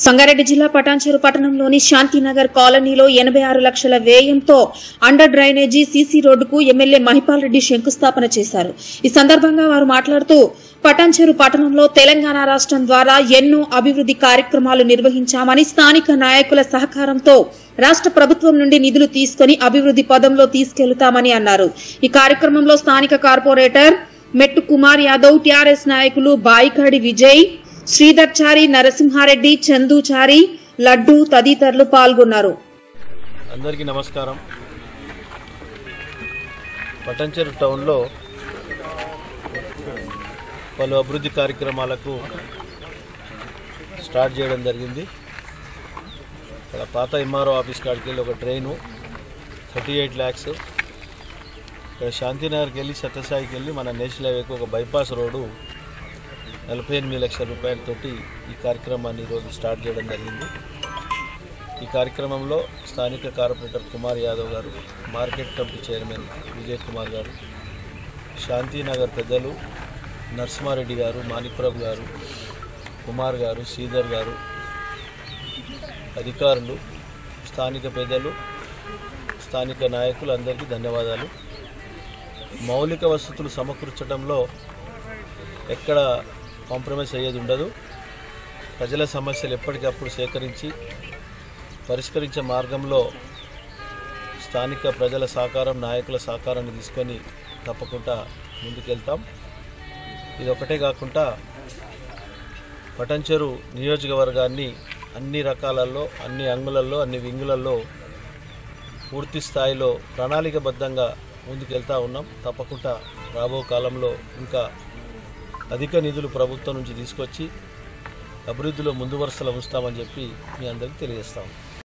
సంగారెడ్డి జిల్లా పటాన్చెరు పట్టణంలోని శాంతినగర్ కాలనీలో ఎనభై ఆరు లక్షల వ్యయంతో అండర్ డ్రైనేజీ సీసీ రోడ్డుకు ఎమ్మెల్యే మహిపాల్ రెడ్డి శంకుస్థాపన చేశారు ఈ సందర్భంగా వారు మాట్లాడుతూ పటాన్చెరు పట్టణంలో తెలంగాణ రాష్ట్రం ద్వారా ఎన్నో అభివృద్ధి కార్యక్రమాలు నిర్వహించామని స్థానిక నాయకుల సహకారంతో రాష్ట్ర ప్రభుత్వం నుండి నిధులు తీసుకుని అభివృద్ధి పదంలో తీసుకెళ్తామని అన్నారు ఈ కార్యక్రమంలో స్థానిక కార్పొరేటర్ మెట్టు కుమార్ యాదవ్ టీఆర్ఎస్ నాయకులు బాయికాడి విజయ్ శ్రీధర్ చారి నరసింహారెడ్డి చందుచారి లడ్డు తదితరులు పాల్గొన్నారు అందరికీ నమస్కారం పటంచెరు టౌన్లో పలు అభివృద్ధి కార్యక్రమాలకు స్టార్ట్ చేయడం జరిగింది ఇక్కడ పాత ఎంఆర్ఓ ఆఫీస్ కాడికి వెళ్ళి ఒక ట్రైను థర్టీ ఎయిట్ ల్యాక్స్ ఇక్కడ శాంతినగర్కి వెళ్ళి సత్యసాయికి వెళ్ళి మన నేషనల్ హైవేకి ఒక బైపాస్ రోడ్డు నలభై ఎనిమిది లక్షల రూపాయలతోటి ఈ కార్యక్రమాన్ని ఈరోజు స్టార్ట్ చేయడం జరిగింది ఈ కార్యక్రమంలో స్థానిక corporator Kumar Yadav garu market committee chairman Vijay Kumar garu Shantinagar పెద్దలు నరసింహారెడ్డి గారు మాణిక్ప్రభు గారు కుమార్ గారు శ్రీధర్ గారు అధికారులు స్థానిక పెద్దలు స్థానిక నాయకులు అందరికీ ధన్యవాదాలు మౌలిక వసతులు సమకూర్చడంలో ఎక్కడ కాంప్రమైజ్ అయ్యేది ఉండదు ప్రజల సమస్యలు ఎప్పటికప్పుడు సేకరించి పరిష్కరించే మార్గంలో స్థానిక ప్రజల సహకారం నాయకుల సహకారాన్ని తీసుకొని తప్పకుండా ముందుకెళ్తాం ఇది ఒకటే కాకుండా పటంచెరు నియోజకవర్గాన్ని అన్ని రకాలలో అన్ని అంగులలో అన్ని వింగులలో పూర్తి స్థాయిలో ప్రణాళికబద్ధంగా ముందుకెళ్తా ఉన్నాం తప్పకుండా రాబో కాలంలో ఇంకా అధిక నిధులు ప్రభుత్వం నుంచి తీసుకొచ్చి అభివృద్ధిలో ముందు వరుసలో ఉంచుతామని చెప్పి మీ అందరికీ తెలియజేస్తాం